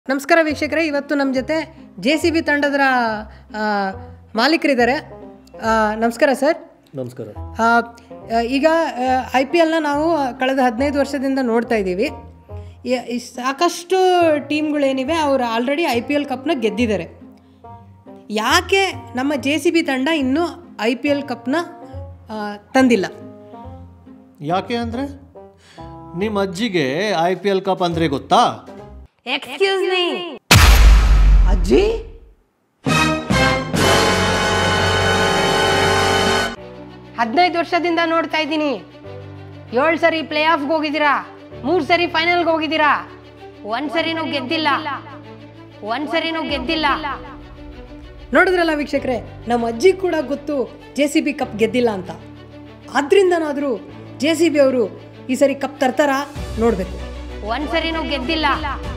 ನಮಸ್ಕಾರ ವೀಕ್ಷಕರೇ ಇವತ್ತು ನಮ್ಮ ಜೊತೆ ಜೆ ಸಿ ಬಿ ತಂಡದ ಆ, ಮಾಲೀಕರಿದ್ದಾರೆ ಆ, ನಮಸ್ಕಾರ ಸರ್ ನಮಸ್ಕಾರ ಆ, ಆ, ಈಗ ಐ ಪಿ ಎಲ್ನ ನಾವು ಕಳೆದ ಹದಿನೈದು ವರ್ಷದಿಂದ ನೋಡ್ತಾ ಇದ್ದೀವಿ ಯ- ಈ ಸಾಕಷ್ಟು ಟೀಮ್ಗಳೇನಿವೆ ಅವರು ಆಲ್ರೆಡಿ ಐ ಪಿ ಎಲ್ ಕಪ್ನ ಗೆದ್ದಿದ್ದಾರೆ ಯಾಕೆ ನಮ್ಮ ಜೆ ಸಿ ಬಿ ತಂಡ ಇನ್ನೂ ಐ ಪಿ ಎಲ್ ಕಪ್ನ ಆ, ತಂದಿಲ್ಲ ಯಾಕೆ ಅಂದರೆ ನಿಮ್ಮ ಅಜ್ಜಿಗೆ ಐ ಪಿ ಎಲ್ ಕಪ್ ಅಂದರೆ ಗೊತ್ತಾ ಎಕ್ಸ್ಕ್ಯೂಸ್ ಮೀ ಅಜ್ಜಿ ಹದಿನೈದು ವರ್ಷದಿಂದ ನೋಡ್ತಾ ಇದ್ದೀನಿ ಏಳು ಸರಿ ಪ್ಲೇ ಆಫ್ಗೆ ಹೋಗಿದ್ದೀರಾ ಮೂರು ಸರಿ ಫೈನಲ್ಗೆ ಹೋಗಿದ್ದೀರಾ ಒಂದ್ ಸರಿನೂ ಗೆದ್ದಿಲ್ಲ ಒಂದ್ ಸರಿನೂ ಗೆದ್ದಿಲ್ಲ ನೋಡಿದ್ರಲ್ಲ ವೀಕ್ಷಕರೇ ನಮ್ಮ ಅಜ್ಜಿ ಕೂಡ ಗೊತ್ತು ಜೆ ಸಿ ಬಿ ಕಪ್ ಗೆದ್ದಿಲ್ಲ ಅಂತ ಆದ್ರಿಂದನಾದರೂ ಜೆ ಸಿ ಬಿ ಅವರು ಈ ಸರಿ ಕಪ್ ತರ್ತಾರಾ ನೋಡಬೇಕು ಒಂದ್ ಸರಿನೂ ಗೆದ್ದಿಲ್ಲ